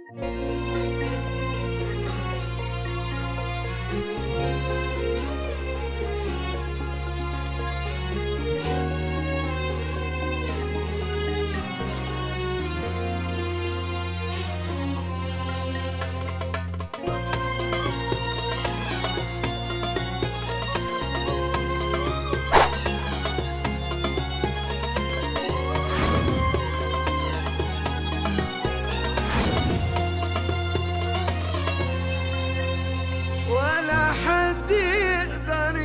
ولا حد يقدر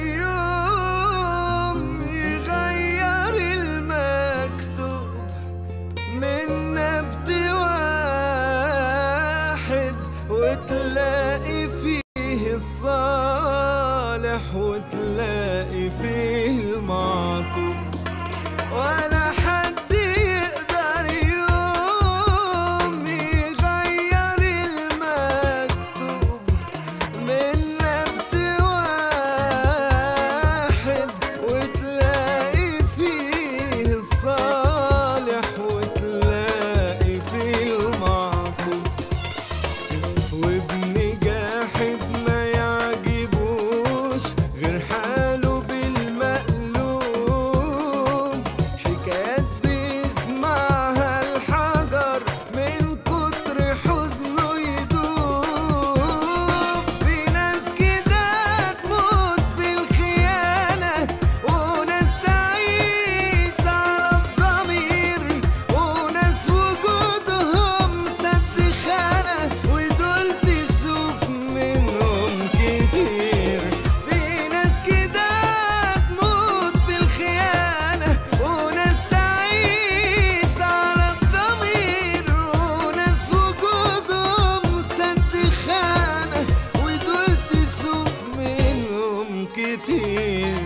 يوم يغير المكتوب من نبت واحد وتلاقي فيه الصالح وتلاقي فيه المعطوب ولا حد يقدر يوم يغير المكتوب من نبت واحد وتلاقي فيه الصالح وتلاقي فيه المعطوب وابن جاحد ما يعجبوش غير حاله بالمقلوب حكايات بيسمعها الحجر من كتر حزنه يدوب في ناس كده تموت في الخيانة وناس تعيش على الضمير وناس وجودهم سد خانة ودول تشوف منهم كتير في ناس كده تموت في الخيانة وناس تعيش على الضمير وناس وجودهم سد خانة ودول تشوف منهم كتير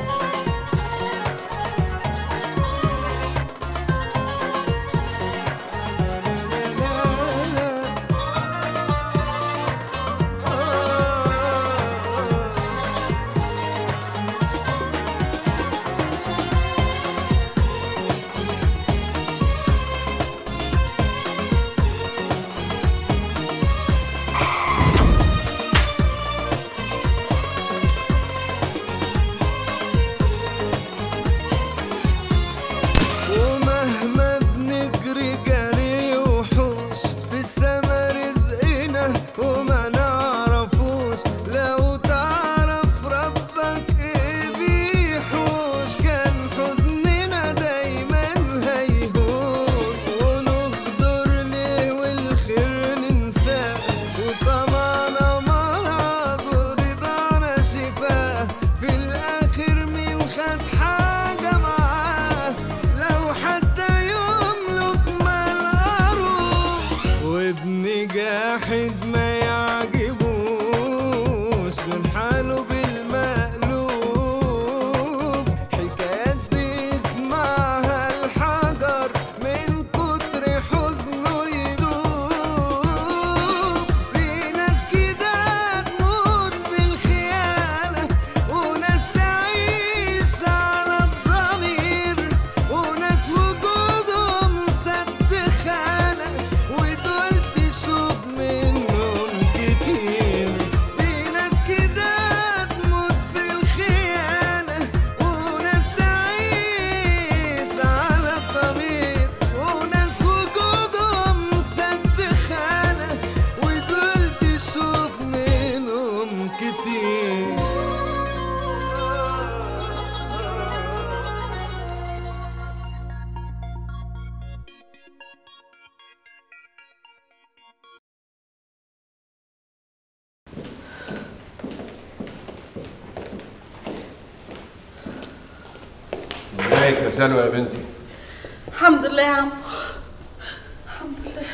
ومهما بنجري جري وحوش في السما رزقنا وما نعرفوش لو تعرف ربك ايه بيحوش كان حزننا دايما هيهون ونقدر ليه والخير ننساه وطمعنا مرض ورضانا شفاه في الاخر مين خد حاجه معاه لو حتى يملك مال أروح وابن جاحد ما يعجبوش غير حاله بالمقلوب حكايات بيسمعها الحجر من كتر حزنه يدوب في ناس كده تموت في الخيانة وناس تعيش على الضمير وناس وجودهم سد خانة ودول تشوف منهم كتير في ناس كده تموت في الخيانة وناس تعيش على الضمير وناس وجودهم سد خانة ودول تشوف منهم كتير ازيك يا سلوى يا بنتي الحمد لله يا عم الحمد لله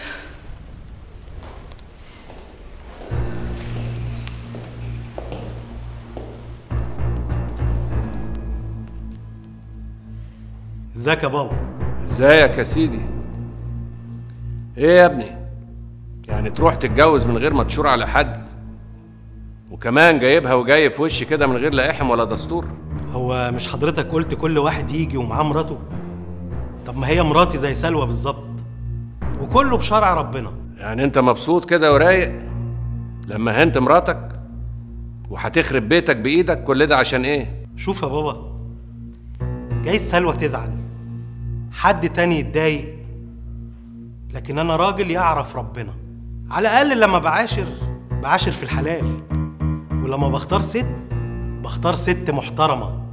ازيك يا بابا ازيك يا سيدي ايه يا ابني يعني تروح تتجوز من غير ما تشور على حد وكمان جايبها وجاي في وشي كده من غير لا احم ولا دستور هو مش حضرتك قلت كل واحد يجي ومعاه مراته طب ما هي مراتي زي سلوى بالظبط وكله بشرع ربنا يعني انت مبسوط كده ورايق لما هنت مراتك وهتخرب بيتك بايدك كل ده عشان ايه شوف يا بابا جايز سلوى تزعل حد تاني يتضايق لكن انا راجل يعرف ربنا على الاقل لما بعاشر بعاشر في الحلال ولما بختار ست بختار ست محترمه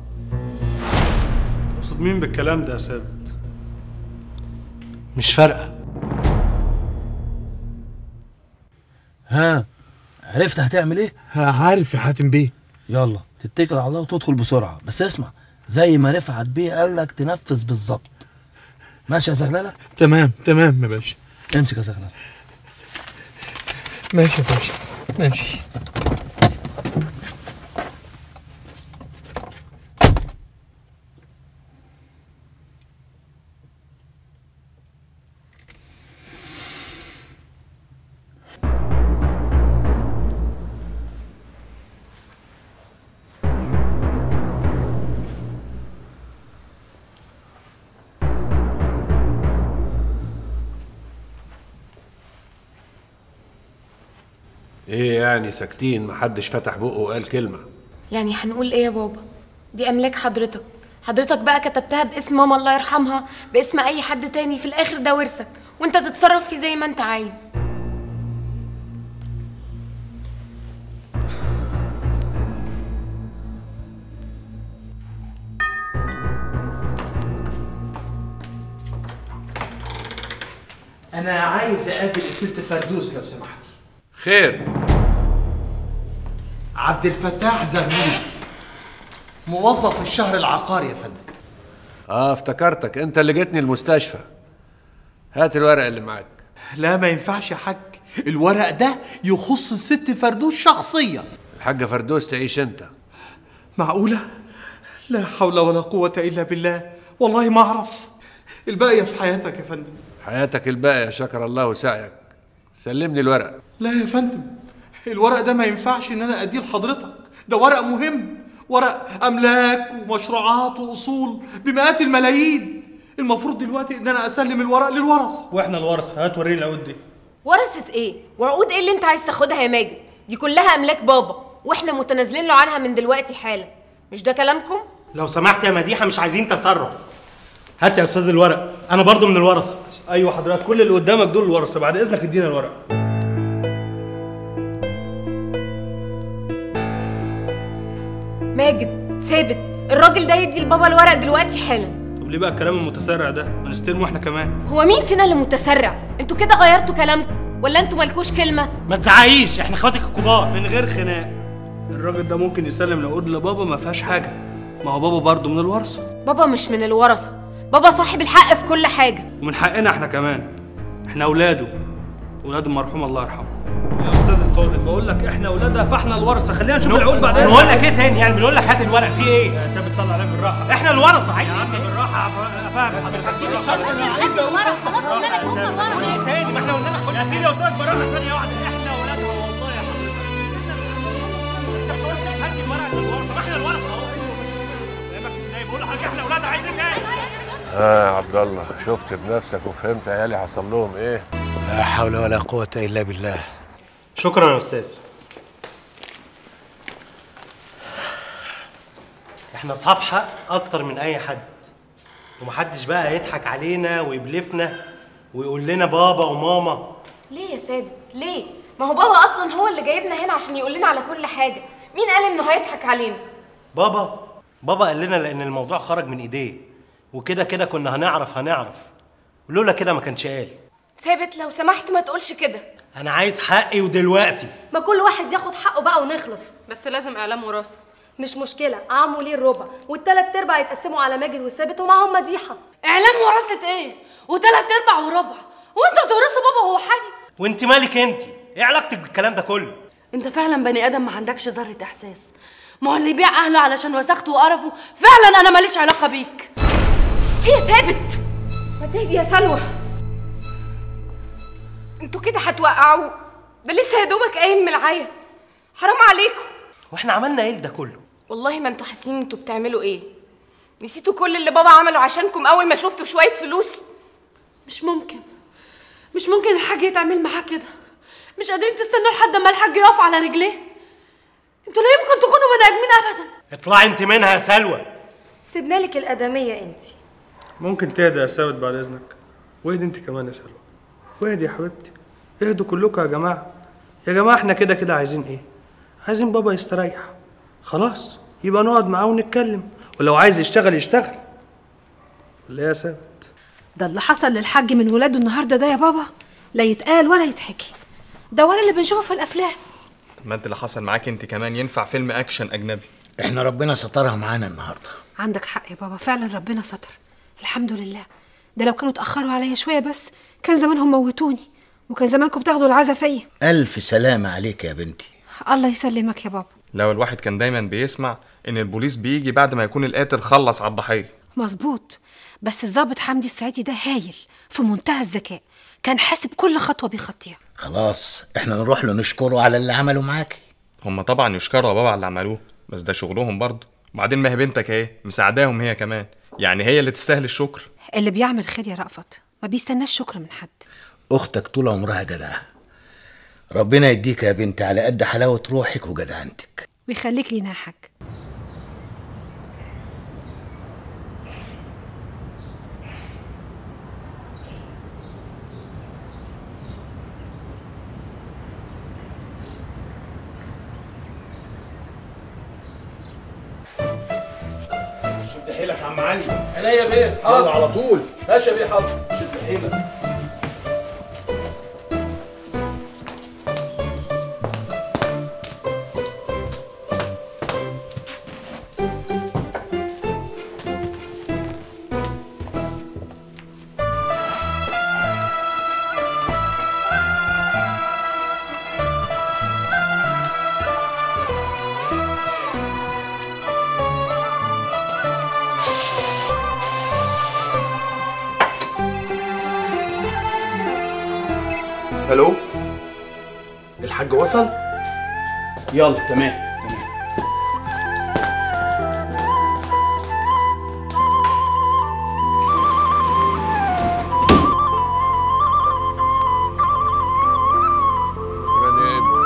تقصد مين بالكلام ده يا ثابت مش فارقه ها عرفت هتعمل ايه عارف يا حاتم بيه يلا تتكل على الله وتدخل بسرعه بس اسمع زي ما رفعت بيه قال لك تنفذ بالظبط ماشي يا زغلله تمام تمام يا باشا امسك يا زغلله ماشي يا باشا ماشي ايه يعني ساكتين محدش فتح بقه وقال كلمه يعني هنقول ايه يا بابا دي املاك حضرتك حضرتك بقى كتبتها باسم ماما الله يرحمها باسم اي حد تاني في الاخر ده ورثك وانت تتصرف فيه زي ما انت عايز انا عايز اقابل الست فردوس لو سمحتي خير عبد الفتاح زغلول موظف الشهر العقاري يا فندم اه افتكرتك انت اللي جيتني المستشفى هات الورق اللي معاك لا ما ينفعش يا حاج الورق ده يخص الست فردوس شخصيا الحاجه فردوس تعيش انت معقولة؟ لا حول ولا قوة إلا بالله والله ما أعرف الباقية في حياتك يا فندم حياتك الباقيه شكر الله سعيك سلمني الورق لا يا فندم الورق ده ما ينفعش إن أنا أديه لحضرتك ده ورق مهم ورق أملاك ومشروعات وأصول بمئات الملايين المفروض دلوقتي إن أنا أسلم الورق للورثة واحنا الورث هات وريني العقود دي ورثت ايه وعقود ايه اللي انت عايز تاخدها يا ماجد دي كلها املاك بابا واحنا متنازلين له عنها من دلوقتي حالا مش ده كلامكم لو سمحت يا مديحه مش عايزين تسرع هات يا استاذ الورق انا برضو من الورثه ايوه حضرتك كل اللي قدامك دول الورثه بعد اذنك ادينا الورق ماجد ثابت الراجل ده يدي لبابا الورق دلوقتي حالا طب ليه بقى الكلام المتسرع ده ما نستلمه احنا كمان هو مين فينا اللي متسرع انتوا كده غيرتوا كلامكم ولا انتوا مالكوش كلمه ما تزعقيش احنا اخواتك الكبار من غير خناق الراجل ده ممكن يسلم العقود لبابا ما فيهاش حاجه ما هو بابا برضه من الورثه بابا مش من الورثه بابا صاحب الحق في كل حاجه ومن حقنا احنا كمان احنا اولاده اولاد المرحوم الله يرحمه يا استاذ الفاضل بقول لك احنا اولادها فاحنا الورثه خلينا نشوف العقود بعد نقول لك ايه تاني يعني بنقول لك هات الورق فيه ايه يا ثابت صلي عليك بالراحه احنا الورثه عايز يا ايه عم تاني بالراحه افهم حضرتك خلاص قلنا لك هم الورثه ايه تاني ما احنا قلنا لك يا سيدي قلت لك بالراحه ثانيه واحده احنا اولادها والله يا حضرتك انت مش قلت هات الورق للورثه ما احنا الورثه اهو فاهمك ازاي بقول لحضرتك احنا اولاد عايز ايه تاني اه يا عبد الله شفت بنفسك وفهمت عيالي حصل لهم ايه لا حول ولا قوة إلا بالله شكرا يا استاذ احنا اصحاب حق اكتر من اي حد ومحدش بقى يضحك علينا ويبلفنا ويقول لنا بابا وماما ليه يا ثابت ليه ما هو بابا اصلا هو اللي جايبنا هنا عشان يقول لنا على كل حاجه مين قال انه هيضحك علينا بابا بابا قال لنا لان الموضوع خرج من ايديه وكده كده كنا هنعرف هنعرف ولولا كده ما كانش قال ثابت لو سمحت ما تقولش كده انا عايز حقي ودلوقتي ما كل واحد ياخد حقه بقى ونخلص بس لازم اعلام وراثه مش مشكلة عمو ليه الربع والتلات ارباع يتقسموا على ماجد وثابت ومعاهم مديحة اعلام ورثة ايه وتلات ارباع وربع وانتوا هتورثوا بابا وهو حاجه وانت مالك انت ايه علاقتك بالكلام ده كله انت فعلا بني ادم ما عندكش ذره احساس ما هو اللي يبيع اهله علشان وسخته وقرفه فعلا انا ماليش علاقه بيك هي ثابت ما تهدي يا سلوى انتوا كده هتوقعوه ده لسه يا دوبك قايم من العيا حرام عليكم واحنا عملنا ايه ده كله والله ما انتوا حاسين انتوا بتعملوا ايه نسيتوا كل اللي بابا عمله عشانكم اول ما شفتوا شويه فلوس مش ممكن مش ممكن الحاج يتعمل معاه كده مش قادرين تستنوا لحد ما الحاج يقف على رجليه انتوا لا يمكن تكونوا بني ادمين ابدا اطلعي انت منها يا سلوى سيبنا لك الادميه انت ممكن تهدى يا ساوت بعد اذنك واهدي انت كمان يا سلوى واهدي يا حبيبتي اهدوا كلكم يا جماعه يا جماعه احنا كده كده عايزين ايه عايزين بابا يستريح خلاص يبقى نقعد معاه ونتكلم ولو عايز يشتغل يشتغل ولا إيه يا ساوت ده اللي حصل للحاج من ولاده النهارده ده يا بابا لا يتقال ولا يتحكي ده ولا اللي بنشوفه في الافلام ما انت اللي حصل معاك انت كمان ينفع فيلم اكشن اجنبي احنا ربنا سترها معانا النهارده عندك حق يا بابا فعلا ربنا ستر الحمد لله ده لو كانوا اتاخروا عليا شويه بس كان زمانهم موتوني وكان زمانكم بتاخدوا العزا فيا الف سلامه عليك يا بنتي الله يسلمك يا بابا لو الواحد كان دايما بيسمع ان البوليس بيجي بعد ما يكون القاتل خلص على الضحيه مظبوط بس الضابط حمدي السعيدي ده هايل في منتهى الذكاء كان حاسب كل خطوه بيخطيها خلاص احنا نروح له نشكره على اللي عمله معاكي هم طبعا يشكروا يا بابا على اللي عملوه بس ده شغلهم برضه وبعدين ما هي بنتك اهي مساعداهم هي كمان يعني هي اللي تستاهل الشكر اللي بيعمل خير يا رأفت ما بيستناش شكر من حد اختك طول عمرها جدعه ربنا يديك يا بنتي على قد حلاوه روحك وجدعنتك ويخليك لينا يا حاج شد حيلك يا عم علي عينيا بيه يلا حاضر على طول ماشي يا بيه حاضر شد حيلك الو الحاج وصل يلا تمام تمام شكرا يا ابني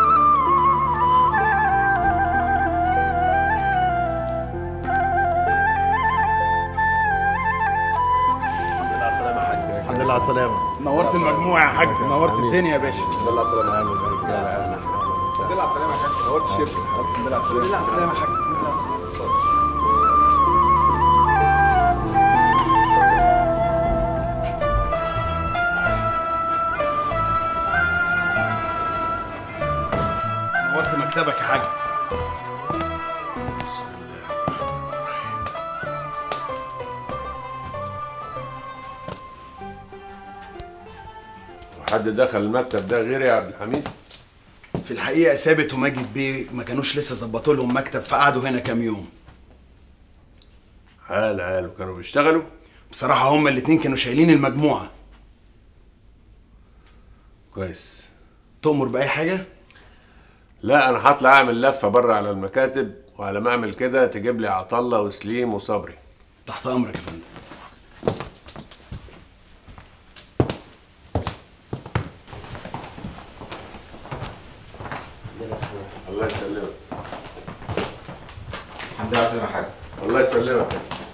الحمد لله على السلامة يا حاج الحمد لله على السلامة نورت المجموعة يا حاج نورت الدنيا يا باشا الحمد لله على السلامة الحمد لله على السلامة يا حاج نورت الشركة الحمد لله على السلامة الحمد لله على السلامة يا حاج الحمد لله على السلامة نورت مكتبك يا حاج حد دخل المكتب ده غيري يا عبد الحميد في الحقيقة ثابت وماجد بيه ما كانوش لسه ظبطوا لهم مكتب فقعدوا هنا كام يوم عال عال وكانوا بيشتغلوا بصراحة هما الاتنين كانوا شايلين المجموعة كويس تؤمر بأي حاجة؟ لا انا هطلع اعمل لفه بره على المكاتب وعلى ما اعمل كده تجيب لي عطله وسليم وصبري تحت أمرك يا فندم الله يسلمك الحمد لله على السلامة يا حاج الله يسلمك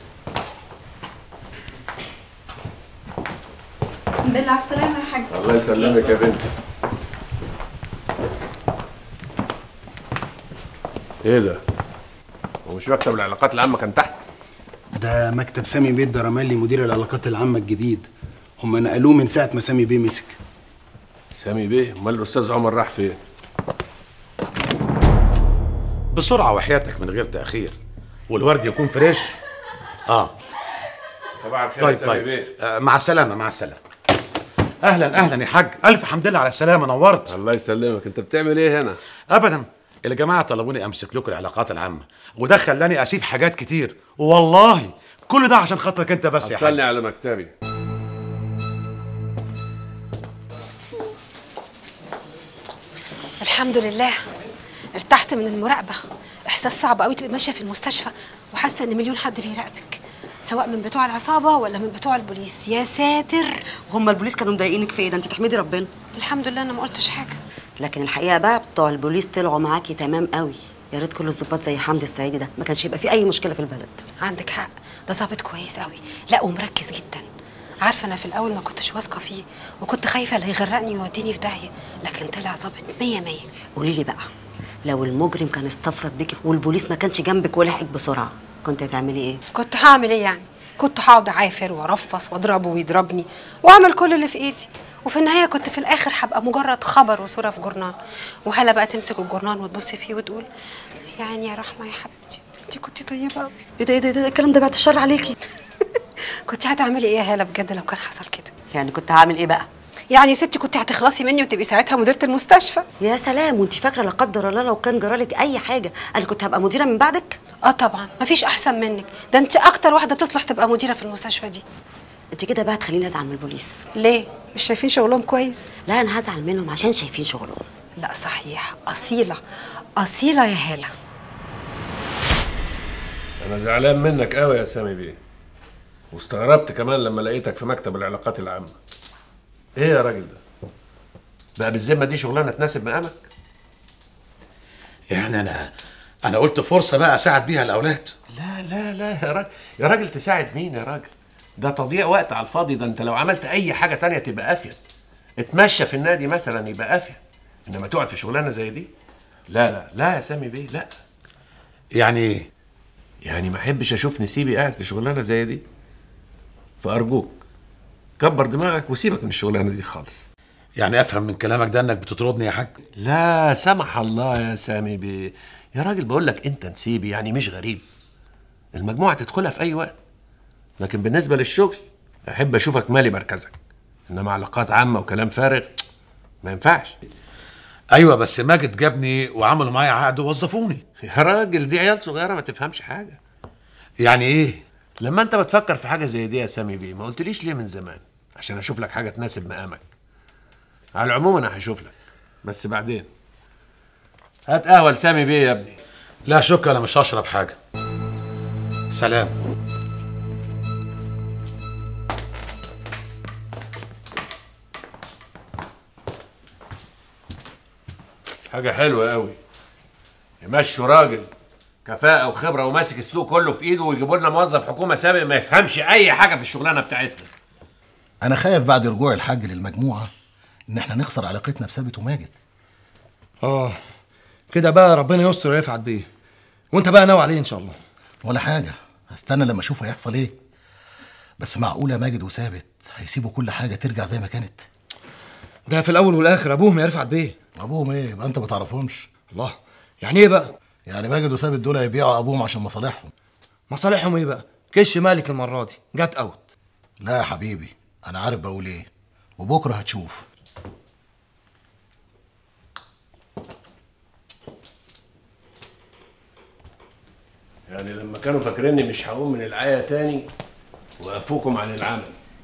الحمد لله على السلامة يا حاج الله يسلمك يا بنتي ايه ده هو مش مكتب العلاقات العامه كان تحت ده مكتب سامي بيه الدرمالي مدير العلاقات العامة الجديد هما نقلوه من ساعة ما سامي بيه مسك سامي بيه امال الاستاذ عمر راح فين بسرعة وحياتك من غير تأخير والورد يكون فريش اه صباح الخير يا طيب سامي طيب بيه آه مع السلامة مع السلامة أهلا أهلا يا حاج ألف حمد لله على السلامة نورت الله يسلمك أنت بتعمل إيه هنا؟ أبدا الجماعة طلبوني أمسك لكم العلاقات العامة وده خلاني أسيب حاجات كتير والله كل ده عشان خاطرك أنت بس يا حاج وصلني على مكتبي الحمد لله ارتحت من المراقبه احساس صعب قوي تبقى ماشيه في المستشفى وحاسه ان مليون حد بيراقبك سواء من بتوع العصابه ولا من بتوع البوليس يا ساتر هم البوليس كانوا مضايقينك في ايه ده انت تحمدي ربنا الحمد لله انا ما قلتش حاجه لكن الحقيقه بقى بتوع البوليس طلعوا معاكي تمام قوي يا ريت كل الظباط زي حمدي السعيدي ده ما كانش يبقى في اي مشكله في البلد عندك حق ده ظابط كويس قوي لا ومركز جدا عارفه انا في الاول ما كنتش واثقه فيه وكنت خايفه لا يغرقني ويوديني في داهيه لكن طلع ظابط مية مية قولي لي بقى لو المجرم كان استفرد بيكي والبوليس ما كانش جنبك ولحقك بسرعه كنت هتعملي ايه كنت هعمل ايه يعني كنت هقعد اعافر وارفص واضربه ويضربني واعمل كل اللي في ايدي وفي النهايه كنت في الاخر هبقى مجرد خبر وصوره في جورنال وهلا بقى تمسك الجورنال وتبص فيه وتقول يعني يا رحمه يا حبيبتي انت كنت طيبه قوي ايه ده ايه ده, إيه ده الكلام ده بعد الشر عليكي كنت هتعملي ايه يا هاله بجد لو كان حصل كده يعني كنت هعمل ايه بقى يعني يا ستي كنت هتخلصي مني وتبقي ساعتها مديره المستشفى يا سلام وانت فاكره لا قدر الله لو كان جرالك اي حاجه انا كنت هبقى مديره من بعدك اه طبعا مفيش احسن منك ده انت اكتر واحده تصلح تبقى مديره في المستشفى دي انت كده بقى تخليني ازعل من البوليس ليه مش شايفين شغلهم كويس لا انا هزعل منهم عشان شايفين شغلهم لا صحيح اصيله اصيله يا هاله انا زعلان منك قوي يا سامي بيه واستغربت كمان لما لقيتك في مكتب العلاقات العامه ايه يا راجل ده بقى بالذمه دي شغلانه تناسب مقامك يعني انا انا قلت فرصه بقى اساعد بيها الاولاد لا لا لا يا راجل يا راجل تساعد مين يا راجل ده تضييع وقت على الفاضي ده انت لو عملت اي حاجه تانية تبقى افيد اتمشى في النادي مثلا يبقى افيد انما تقعد في شغلانه زي دي لا لا لا يا سامي بيه لا يعني ايه يعني ما احبش اشوف نسيبي قاعد في شغلانه زي دي فارجوك كبر دماغك وسيبك من الشغلانه دي خالص يعني افهم من كلامك ده انك بتطردني يا حاج لا سمح الله يا سامي بيه يا راجل بقول لك انت نسيبي يعني مش غريب المجموعه تدخلها في اي وقت لكن بالنسبه للشغل احب اشوفك مالي مركزك انما علاقات عامه وكلام فارغ ما ينفعش ايوه بس ماجد جابني وعملوا معايا عقد ووظفوني يا راجل دي عيال صغيره ما تفهمش حاجه يعني ايه لما انت بتفكر في حاجه زي دي يا سامي بيه ما قلتليش ليه من زمان عشان اشوف لك حاجه تناسب مقامك على العموم انا هشوف لك بس بعدين هات قهوه لسامي بيه يا ابني لا شكرا انا مش هشرب حاجه سلام حاجه حلوه قوي يمشوا راجل كفاءه وخبره وماسك السوق كله في ايده ويجيبوا لنا موظف حكومه سابق ما يفهمش اي حاجه في الشغلانه بتاعتنا انا خايف بعد رجوع الحاج للمجموعه ان احنا نخسر علاقتنا بثابت وماجد اه كده بقى ربنا يستر ويفعل بيه وانت بقى ناوي عليه ان شاء الله ولا حاجه هستنى لما اشوف هيحصل ايه بس معقوله ماجد وثابت هيسيبوا كل حاجه ترجع زي ما كانت ده في الاول والاخر ابوهم يا رفعت بيه ابوهم ايه يبقى انت ما تعرفهمش الله يعني ايه بقى يعني ماجد وثابت دول هيبيعوا ابوهم عشان مصالحهم مصالحهم ايه بقى كش مالك المره دي جت اوت لا يا حبيبي انا عارف بقول ايه وبكره هتشوف يعني لما كانوا فاكريني مش هقوم من العيا تاني وقفوكم عن العمل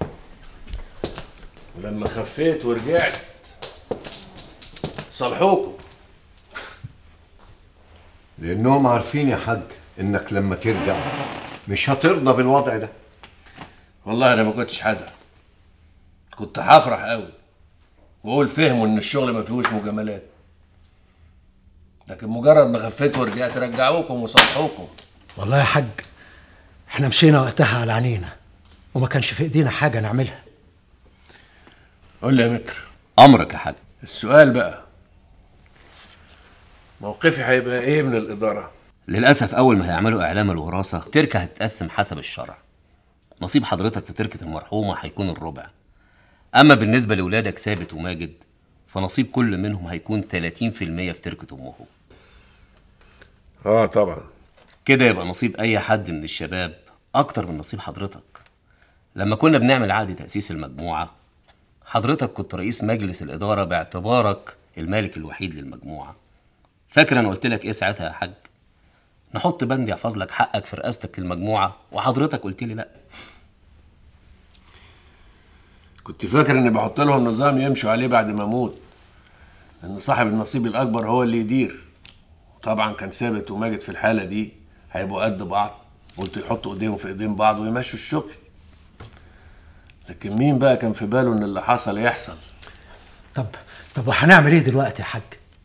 ولما خفيت ورجعت صالحوكم لانهم عارفين يا حاج انك لما ترجع مش هترضى بالوضع ده والله انا ما كنتش هزعل كنت هفرح قوي واقول فهموا ان الشغل ما فيهوش مجاملات لكن مجرد ما خفيت ورجعت رجعوكم وصالحوكم والله يا حاج احنا مشينا وقتها على عينينا وما كانش في ايدينا حاجه نعملها قول لي يا متر امرك يا حاج السؤال بقى موقفي هيبقى ايه من الاداره للاسف اول ما هيعملوا اعلام الوراثه التركه هتتقسم حسب الشرع نصيب حضرتك في تركه المرحومه هيكون الربع اما بالنسبه لاولادك ثابت وماجد فنصيب كل منهم هيكون 30% في تركه امهم اه طبعا كده يبقى نصيب اي حد من الشباب اكتر من نصيب حضرتك لما كنا بنعمل عقد تاسيس المجموعه حضرتك كنت رئيس مجلس الاداره باعتبارك المالك الوحيد للمجموعه فاكر انا قلت لك ايه ساعتها يا حاج نحط بند يحفظ لك حقك في رئاستك للمجموعه وحضرتك قلت لي لا كنت فاكر اني بحط لهم نظام يمشوا عليه بعد ما اموت ان صاحب النصيب الاكبر هو اللي يدير طبعا كان ثابت وماجد في الحاله دي هيبقوا قد بعض قلت يحطوا ايديهم في ايدين بعض ويمشوا الشغل لكن مين بقى كان في باله ان اللي حصل يحصل طب طب وهنعمل ايه دلوقتي يا حاج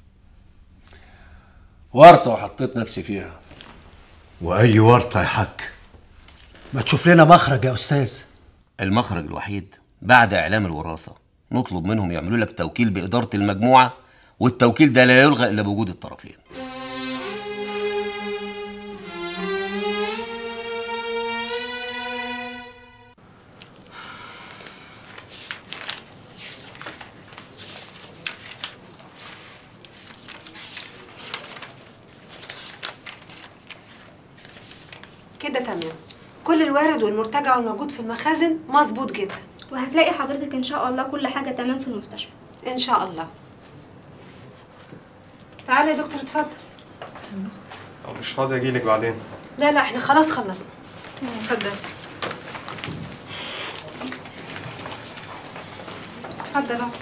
ورطه وحطيت نفسي فيها واي ورطه يا حاج ما تشوف لنا مخرج يا استاذ المخرج الوحيد بعد اعلام الوراثه نطلب منهم يعملوا لك توكيل باداره المجموعه والتوكيل ده لا يلغى الا بوجود الطرفين كده تمام كل الوارد والمرتجع والموجود في المخازن مظبوط جدا وهتلاقي حضرتك ان شاء الله كل حاجه تمام في المستشفى ان شاء الله تعالى يا دكتور اتفضل أو مش فاضي اجيلك بعدين لا لا احنا خلاص خلصنا اتفضل اتفضل اهو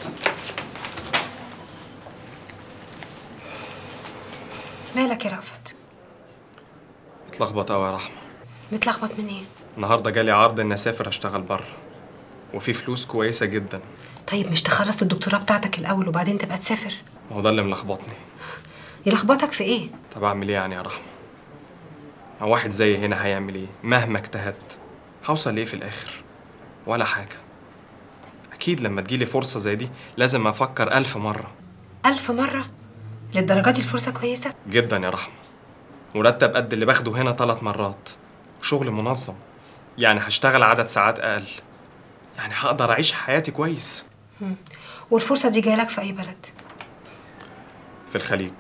مالك يا رأفت اتلخبط قوي يا رحمه متلخبط من ايه النهارده جالي عرض اني اسافر اشتغل بره وفي فلوس كويسه جدا طيب مش تخلص الدكتوراه بتاعتك الاول وبعدين تبقى تسافر ما هو ده اللي ملخبطني يلخبطك في ايه طب اعمل ايه يعني يا رحمه هو واحد زي هنا هيعمل ايه مهما اجتهدت هوصل لايه في الاخر ولا حاجه اكيد لما تجيلي فرصه زي دي لازم افكر الف مره ألف مرة للدرجة دي الفرصة كويسة جدا يا رحمه مرتب قد اللي باخده هنا ثلاث مرات شغل منظم يعني هشتغل عدد ساعات اقل يعني هقدر اعيش حياتي كويس مم. والفرصة دي جايلك في أي بلد في الخليج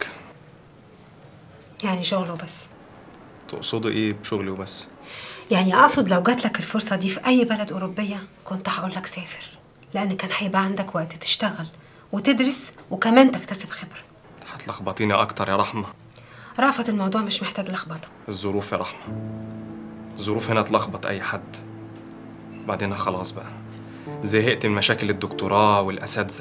يعني شغل وبس تقصدوا ايه بشغلي وبس يعني أقصد لو جاتلك الفرصة دي في أي بلد أوروبية كنت هقولك سافر لأن كان هيبقى عندك وقت تشتغل وتدرس وكمان تكتسب خبرة هتلخبطيني اكتر يا رحمه رأفت الموضوع مش محتاج لخبطة الظروف يا رحمه الظروف هنا تلخبط اي حد بعدين خلاص بقى زهقت من مشاكل الدكتوراه والاساتذه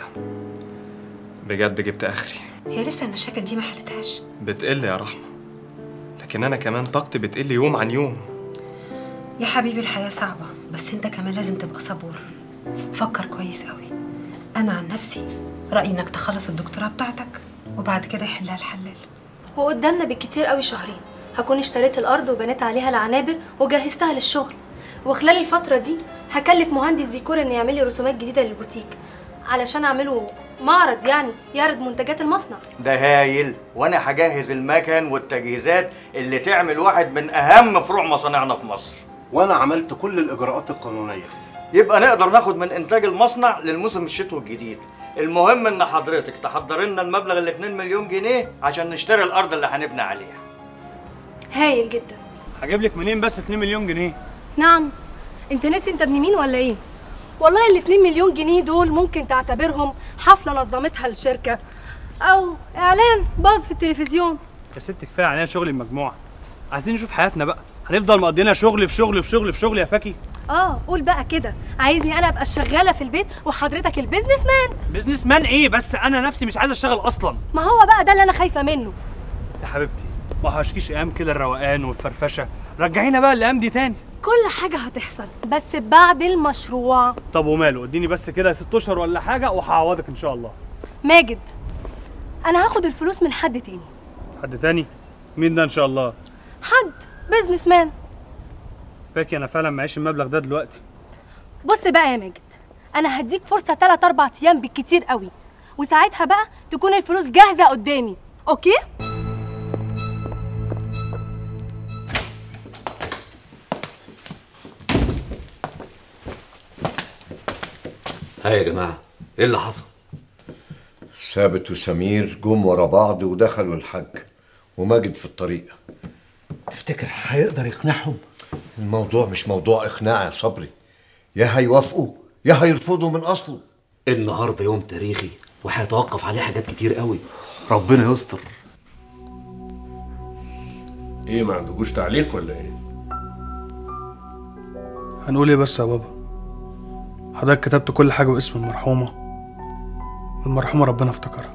بجد جبت اخري هي لسه المشاكل دي ما حلتهاش بتقل يا رحمه لكن انا كمان طاقتي بتقل يوم عن يوم يا حبيبي الحياة صعبة بس انت كمان لازم تبقى صبور فكر كويس قوي أنا عن نفسي رأيي إنك تخلص الدكتوراه بتاعتك وبعد كده يحلها الحلال وقدامنا بالكتير قوي شهرين هكون اشتريت الارض وبنيت عليها العنابر وجهزتها للشغل وخلال الفتره دي هكلف مهندس ديكور ان يعمل لي رسومات جديده للبوتيك علشان اعمله معرض يعني يعرض منتجات المصنع ده هايل وانا هجهز المكن والتجهيزات اللي تعمل واحد من اهم فروع مصانعنا في مصر وانا عملت كل الاجراءات القانونيه يبقى نقدر ناخد من انتاج المصنع للموسم الشتوي الجديد المهم ان حضرتك تحضر لنا المبلغ ال 2 مليون جنيه عشان نشتري الارض اللي هنبني عليها هايل جدا هجيب لك منين بس 2 مليون جنيه نعم انت ناسي انت ابن مين ولا ايه والله ال 2 مليون جنيه دول ممكن تعتبرهم حفله نظمتها الشركه او اعلان باظ في التلفزيون يا ست كفايه علينا شغل المجموعه عايزين نشوف حياتنا بقى هنفضل مقضينا شغل في شغل في شغل في شغل يا فاكي اه قول بقى كده عايزني انا ابقى الشغاله في البيت وحضرتك البيزنس مان بيزنس مان ايه بس انا نفسي مش عايز اشتغل اصلا ما هو بقى ده اللي انا خايفه منه يا حبيبتي ما هشكيش ايام كده الروقان والفرفشه رجعينا بقى الايام دي تاني كل حاجه هتحصل بس بعد المشروع طب وماله اديني بس كده ست اشهر ولا حاجه وهعوضك ان شاء الله ماجد انا هاخد الفلوس من حد تاني حد تاني مين ده ان شاء الله حد بيزنس مان فاكي انا فعلا معيش المبلغ ده دلوقتي بص بقى يا ماجد انا هديك فرصه 3 4 ايام بالكتير قوي وساعتها بقى تكون الفلوس جاهزه قدامي اوكي ها يا جماعه ايه اللي حصل ثابت وسمير جم ورا بعض ودخلوا الحج وماجد في الطريق تفتكر هيقدر يقنعهم الموضوع مش موضوع اقناع يا صبري يا هيوافقوا يا هيرفضوا من اصله النهارده يوم تاريخي وهيتوقف عليه حاجات كتير قوي ربنا يستر ايه ما عندكوش تعليق ولا ايه هنقول ايه بس يا بابا حضرتك كتبت كل حاجه باسم المرحومه المرحومه ربنا افتكرها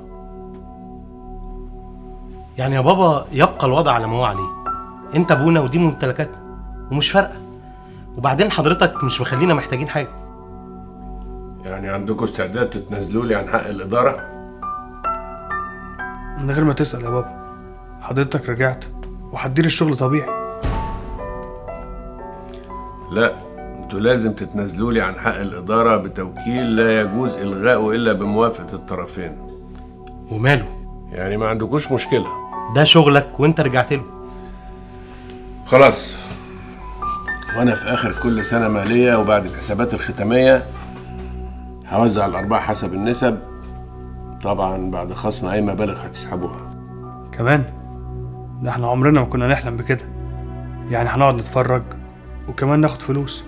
يعني يا بابا يبقى الوضع على ما هو عليه انت ابونا ودي ممتلكاتنا ومش فارقه وبعدين حضرتك مش مخلينا محتاجين حاجه يعني عندكم استعداد تتنازلوا لي عن حق الاداره من غير ما تسأل يا بابا حضرتك رجعت وهتدير الشغل طبيعي لا انتوا لازم تتنازلوا لي عن حق الاداره بتوكيل لا يجوز الغائه الا بموافقه الطرفين وماله يعني ما عندكوش مشكله ده شغلك وانت رجعت له خلاص وانا في اخر كل سنه ماليه وبعد الحسابات الختاميه هوزع الارباح حسب النسب طبعا بعد خصم اي مبالغ هتسحبوها كمان ده احنا عمرنا ما كنا نحلم بكده يعني هنقعد نتفرج وكمان ناخد فلوس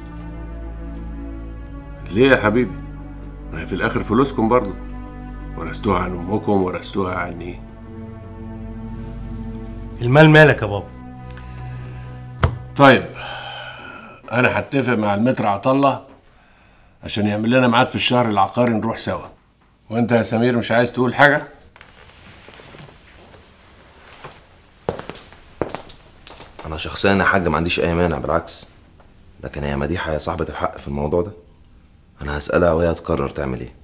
ليه يا حبيبي ما هي في الاخر فلوسكم برضه ورثتوها عن امكم ورثتوها عني المال مالك يا بابا طيب انا هتفق مع المتر عطله عشان يعمل لنا ميعاد في الشهر العقاري نروح سوا وانت يا سمير مش عايز تقول حاجه انا شخصيا يا حاج ما عنديش اي مانع بالعكس لكن هي مديحه هي صاحبه الحق في الموضوع ده انا هسالها وهي هتقرر تعمل ايه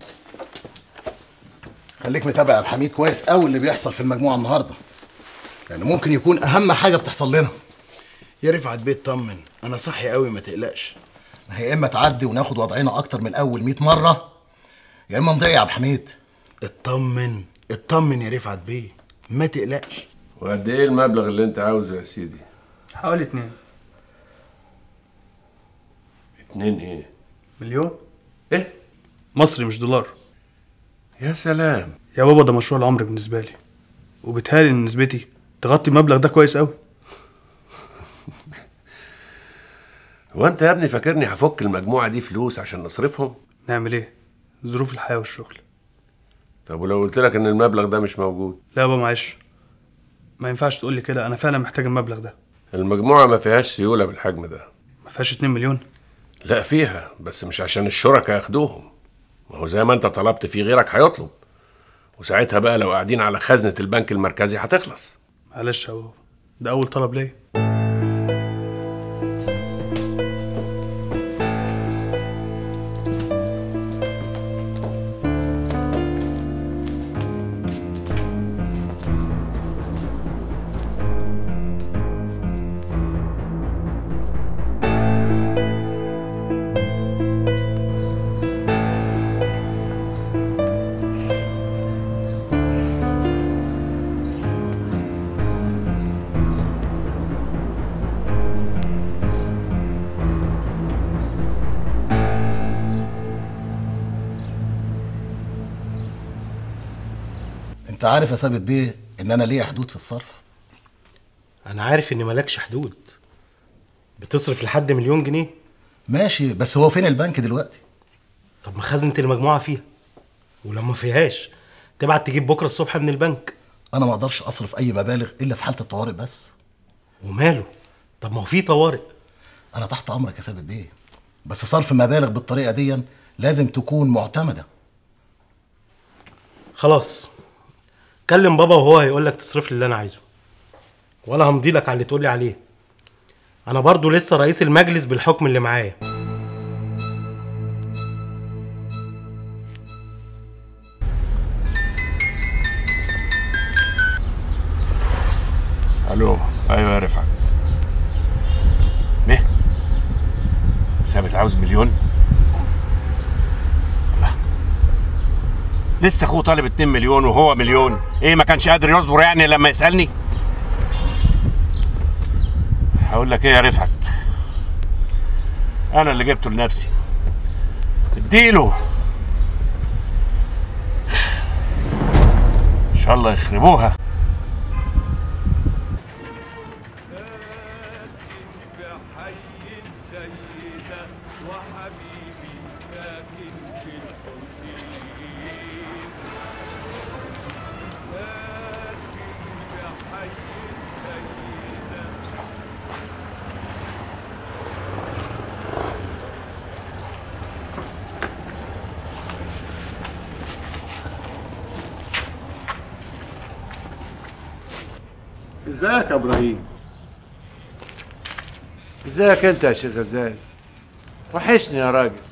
خليك متابع يا عبد الحميد كويس قوي اللي بيحصل في المجموعه النهارده لان ممكن يكون اهم حاجه بتحصل لنا يا رفعت بيت طمن انا صحي قوي ما تقلقش ما هي يا اما تعدي وناخد وضعنا اكتر من الاول 100 مره يا اما نضيع يا عبد الحميد اطمن اطمن يا رفعت بيه ما تقلقش وقد ايه المبلغ اللي انت عاوزه يا سيدي حوالي اتنين اتنين ايه مليون ايه مصري مش دولار يا سلام يا بابا ده مشروع العمر بالنسبه لي وبالتالي ان نسبتي تغطي المبلغ ده كويس قوي هو انت يا ابني فاكرني هفك المجموعه دي فلوس عشان نصرفهم نعمل ايه ظروف الحياه والشغل طب ولو قلت لك ان المبلغ ده مش موجود لا يابا معلش ما ينفعش تقول لي كده انا فعلا محتاج المبلغ ده المجموعه ما فيهاش سيوله بالحجم ده ما فيهاش 2 مليون لا فيها بس مش عشان الشركاء ياخدوهم ما هو زي ما انت طلبت في غيرك هيطلب وساعتها بقى لو قاعدين على خزنه البنك المركزي هتخلص معلش يا بابا ده اول طلب ليا انت عارف يا ثابت بيه ان انا ليا حدود في الصرف انا عارف ان مالكش حدود بتصرف لحد مليون جنيه ماشي بس هو فين البنك دلوقتي طب ما خزنه المجموعه فيها ولو ما فيهاش تبعت تجيب بكره الصبح من البنك انا ما اقدرش اصرف اي مبالغ الا في حاله الطوارئ بس وماله طب ما هو في طوارئ انا تحت امرك يا ثابت بيه بس صرف مبالغ بالطريقه دي لازم تكون معتمده خلاص كلم بابا وهو هيقول لك تصرف لي اللي انا عايزه وانا همضي لك على اللي تقول لي عليه انا برضو لسه رئيس المجلس بالحكم اللي معايا الو ايوه يا رفعت ايه ثابت عاوز مليون الله لسه اخوه طالب 2 مليون وهو مليون ايه ما كانش قادر يصبر يعني لما يسالني هقول لك ايه يا رفعت انا اللي جبته لنفسي اديله ان شاء الله يخربوها ازيك يا ابراهيم ازيك انت يا شيخ غزال وحشني يا راجل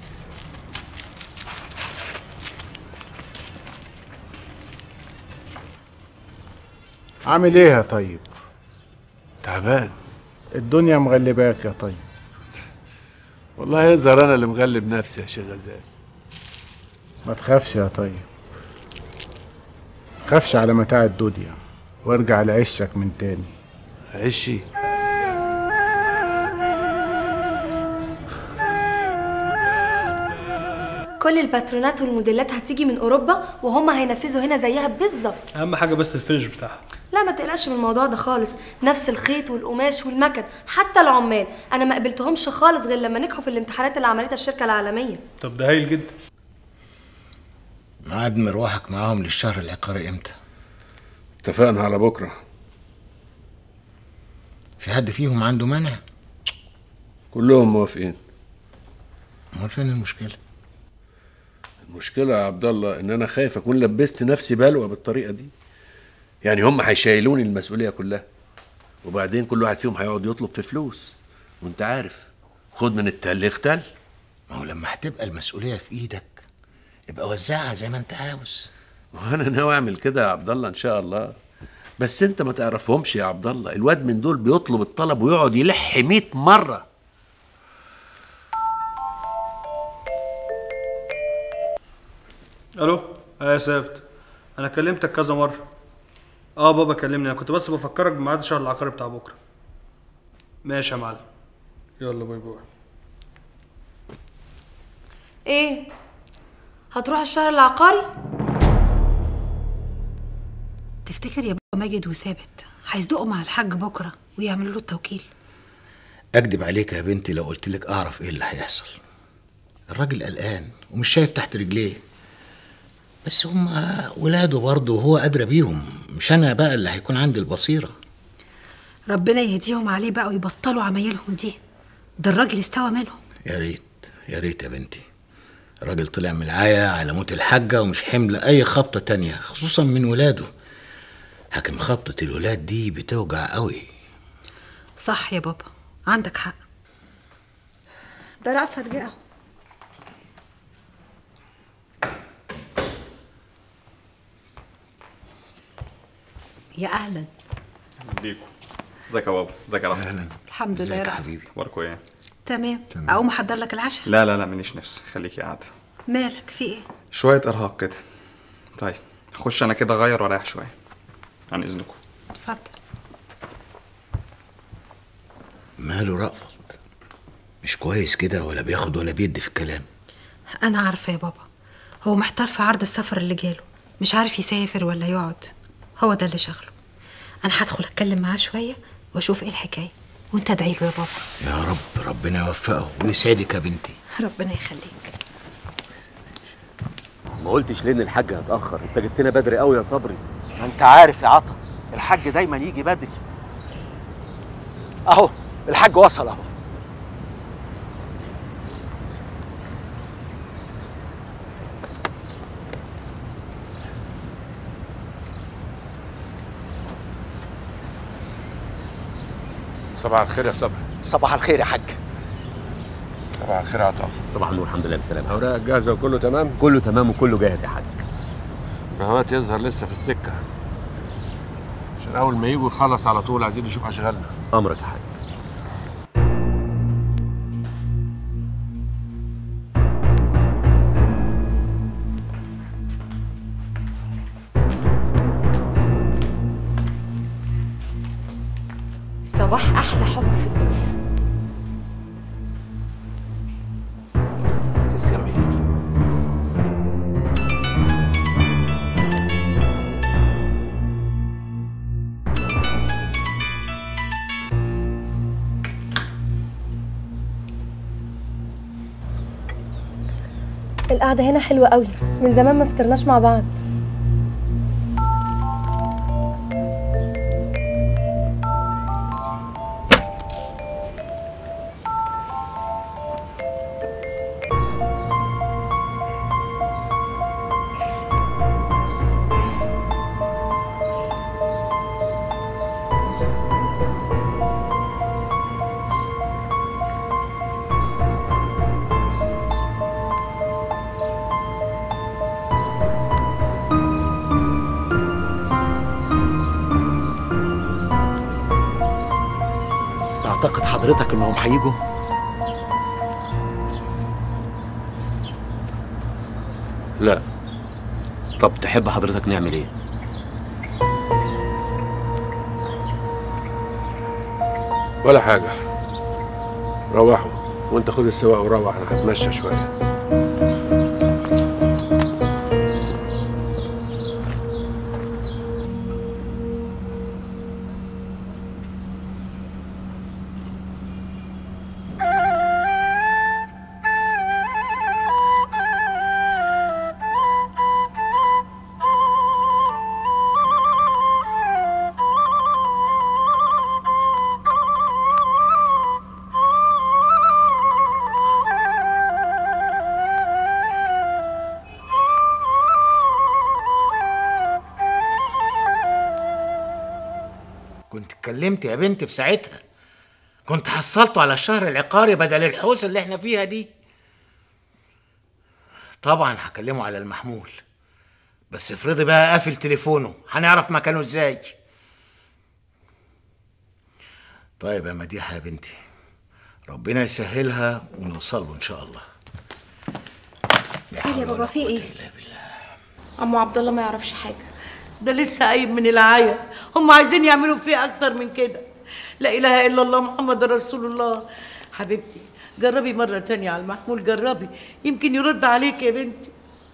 عامل ايه يا طيب تعبان الدنيا مغلباك يا طيب والله يظهر انا اللي مغلب نفسي يا شيخ غزال ما تخافش يا طيب خافش على متاع الدنيا وارجع لعشك من تاني عشي كل الباترونات والموديلات هتيجي من اوروبا وهم هينفذوا هنا زيها بالظبط اهم حاجه بس الفينش بتاعها لا ما تقلقش من الموضوع ده خالص نفس الخيط والقماش والمكن حتى العمال انا ما قبلتهمش خالص غير لما نجحوا في الامتحانات اللي عملتها الشركه العالميه طب ده هايل جدا ميعاد مروحك معاهم للشهر العقاري امتى اتفقنا على بكره في حد فيهم عنده مانع كلهم موافقين امال فين المشكله المشكله يا عبد الله ان انا خايف اكون لبست نفسي بلوى بالطريقه دي يعني هم هيشيلوني المسؤوليه كلها وبعدين كل واحد فيهم هيقعد يطلب في فلوس وانت عارف خد من التل يختل ما هو لما هتبقى المسؤوليه في ايدك يبقى وزعها زي ما انت عاوز وانا ناوي اعمل كده يا عبد الله ان شاء الله بس انت ما تعرفهمش يا عبد الله الواد من دول بيطلب الطلب ويقعد يلح 100 مره الو اه يا ثابت انا كلمتك كذا مره اه بابا كلمني انا كنت بس بفكرك بميعاد الشهر العقاري بتاع بكره ماشي يا معلم يلا باي باي ايه هتروح الشهر العقاري تفتكر يا بابا ماجد وثابت هيصدقوا مع الحاج بكره ويعملوا له التوكيل اكدب عليك يا بنتي لو قلت لك اعرف ايه اللي هيحصل الراجل قلقان ومش شايف تحت رجليه بس هم ولاده برضه وهو ادرى بيهم مش انا بقى اللي هيكون عندي البصيره ربنا يهديهم عليه بقى ويبطلوا عمايلهم دي ده الراجل استوى منهم يا ريت يا ريت يا بنتي الراجل طلع من العاية على موت الحاجة ومش حمل أي خبطة تانية خصوصا من ولاده لكن خبطة الولاد دي بتوجع قوي صح يا بابا عندك حق ده رأفت جه اهو يا اهلا بيكو ازيك يا بابا ازيك يا رحمة اهلا الحمد لله يا رب اخباركم ايه تمام اقوم احضر لك العشاء لا لا لا ماليش نفس خليكي قاعده مالك في ايه شويه ارهاق كده طيب اخش انا كده اغير واريح شويه عن اذنكم اتفضل ماله رأفت مش كويس كده ولا بياخد ولا بيدي في الكلام انا عارفه يا بابا هو محتار في عرض السفر اللي جاله مش عارف يسافر ولا يقعد هو ده اللي شغله انا هدخل اتكلم معاه شويه واشوف ايه الحكايه وانت ادعي له يا بابا يا رب ربنا يوفقه ويسعدك يا بنتي ربنا يخليك ما قلتش ليه ان الحاج هتاخر انت جبتنا بدري قوي يا صبري ما انت عارف يا عطا الحاج دايما يجي بدري اهو الحاج وصل اهو صباح الخير يا صبري صباح الخير يا حاج صباح الخير يا عطا صباح النور الحمد لله بالسلامه اوراق جاهزه وكله تمام كله تمام وكله جاهز يا حاج بهوات يظهر لسه في السكه عشان اول ما يجوا يخلص على طول عايزين نشوف اشغالنا امرك يا حاج صباح احلى حب في الدنيا تسلم ايديك القعده هنا حلوه قوي من زمان ما فطرناش مع بعض تعتقد حضرتك انهم هيجوا لا طب تحب حضرتك نعمل ايه ولا حاجة روحوا وانت خد السواق وروح انا هتمشى شوية كنت اتكلمت يا بنت في ساعتها كنت حصلته على الشهر العقاري بدل الحوسه اللي احنا فيها دي طبعا هكلمه على المحمول بس افرضي بقى قافل تليفونه هنعرف مكانه ازاي طيب يا مديحه يا بنتي ربنا يسهلها ونوصل له ان شاء الله خير يا بابا في ايه عمو عبد الله ما يعرفش حاجه ده لسه قايم من العاية هم عايزين يعملوا فيه أكتر من كده لا إله إلا الله محمد رسول الله حبيبتي جربي مرة تانية على المحمول جربي يمكن يرد عليك يا بنتي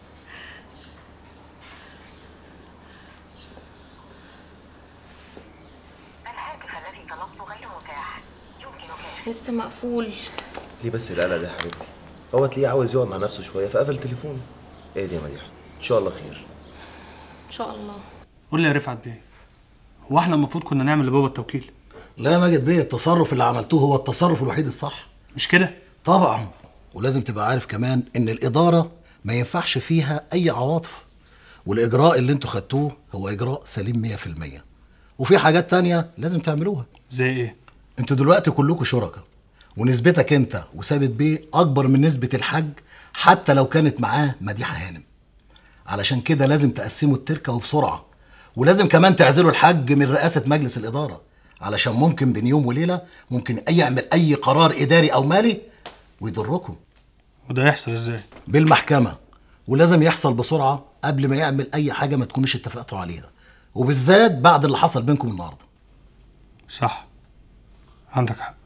لسه مقفول ليه بس القلق ده يا حبيبتي هو تلاقيه عاوز يقعد مع نفسه شويه فقفل تليفونه ايه دي يا مديحه ان شاء الله خير ان شاء الله قول لي يا رفعت بيه هو احنا المفروض كنا نعمل لبابا التوكيل لا يا ماجد بيه التصرف اللي عملتوه هو التصرف الوحيد الصح مش كده طبعا ولازم تبقى عارف كمان ان الاداره ما ينفعش فيها اي عواطف والاجراء اللي انتوا خدتوه هو اجراء سليم 100% وفي حاجات تانية لازم تعملوها زي ايه انتوا دلوقتي كلكم شركاء ونسبتك انت وثابت بيه اكبر من نسبه الحاج حتى لو كانت معاه مديحه هانم علشان كده لازم تقسموا التركه وبسرعه ولازم كمان تعزلوا الحاج من رئاسه مجلس الاداره علشان ممكن بين يوم وليله ممكن اي يعمل اي قرار اداري او مالي ويضركم وده يحصل ازاي بالمحكمه ولازم يحصل بسرعه قبل ما يعمل اي حاجه ما تكونوش اتفقتوا عليها وبالذات بعد اللي حصل بينكم النهارده صح عندك حق